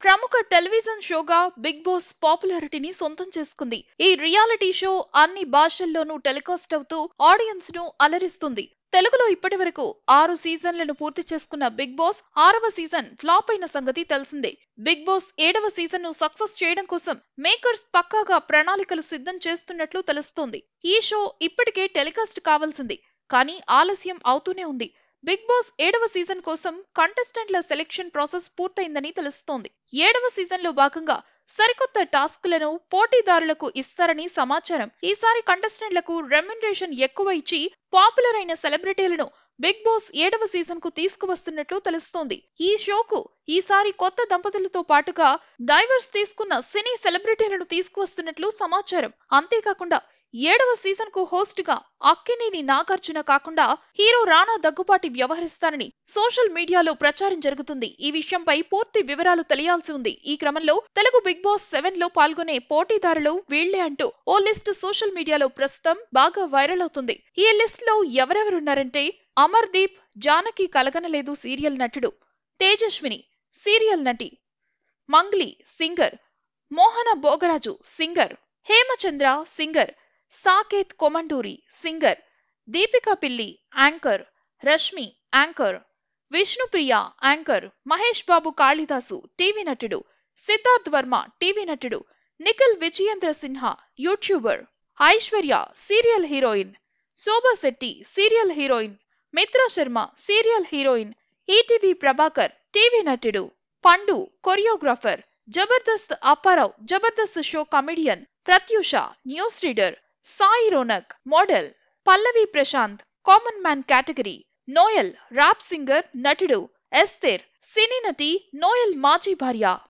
ప్రముఖ టెలివిజన్ షోగా Bigg Boss పాపులారిటీని సొంతం చేసుకుంది ఈ రియాలిటీ షో అన్ని భాషల్లోనూ టెలికాస్ట్ అవుతూ ఆడియన్స్ ను అలరిస్తుంది తెలుగులో ఇప్పటి వరకు ఆరు సీజన్లను పూర్తి చేసుకున్న బిగ్ బాస్ ఆరవ సీజన్ ఫ్లాప్ అయిన సంగతి తెలిసిందే బిగ్ బాస్ ఏడవ సీజన్ ను సక్సెస్ చేయడం కోసం మేకర్స్ పక్కాగా ప్రణాళికలు సిద్ధం చేస్తున్నట్లు తెలుస్తోంది ఈ షో ఇప్పటికే టెలికాస్ట్ కావాల్సింది కానీ ఆలస్యం అవుతూనే ఉంది బిగ్ బాస్ ఏడవ సీజన్ కోసం కంటెస్టెంట్ల సెలెక్షన్ ప్రాసెస్ పూర్తయిందని తెలుస్తోంది ఏడవ సీజన్ లో భాగంగా సరికొత్త టాస్క్లను పోటీదారులకు ఇస్తారని సమాచారం ఈసారి కంటెస్టెంట్లకు రెమ్యునరేషన్ ఎక్కువ ఇచ్చి పాపులర్ అయిన సెలబ్రిటీలను బిగ్ బాస్ ఏడవ సీజన్ కు తీసుకువస్తున్నట్లు తెలుస్తోంది ఈ షోకు ఈసారి కొత్త దంపతులతో పాటుగా డైవర్స్ తీసుకున్న సినీ సెలబ్రిటీలను తీసుకువస్తున్నట్లు సమాచారం అంతేకాకుండా ఏడవ సీజన్ కు హోస్ట్ గా అక్కినేని నాగార్జున కాకుండా హీరో రానా దగ్గుపాటి వ్యవహరిస్తారని సోషల్ మీడియాలో ప్రచారం జరుగుతుంది ఈ విషయంపై పూర్తి వివరాలు తెలియాల్సి ఉంది ఈ క్రమంలో తెలుగు బిగ్ బాస్ సెవెన్ లో పాల్గొనే పోటీదారులు వీళ్లే అంటూ ఓ లిస్ట్ సోషల్ మీడియాలో ప్రస్తుతం బాగా వైరల్ అవుతుంది ఈ లిస్ట్ లో ఎవరెవరున్నారంటే అమర్దీప్ జానకి కలగనలేదు సీరియల్ నటుడు తేజస్విని సీరియల్ నటి Mangli singer Mohana Bhogaraju singer Hemachandra singer Saketh Komanduri singer Deepika Pilli anchor Rashmi anchor Vishnupriya anchor Mahesh Babu Kalidasu TV నటుడు సిద్ధార్థ్ వర్మ టీవీ నటుడు Nikhil Vijayendra Sinha YouTuber Aishwarya serial heroine Shobha Shetty serial heroine Mitra Sharma serial heroine ETV Prabhakar TV నటుడు Pandu choreographer Jabardasth Apparao Jabardasth show comedian Pratyusha news reader Sai Ronak model Pallavi Prashanth common man category Noel rap singer నటుడు Esther సినీ నటి Noel మాజీ భార్య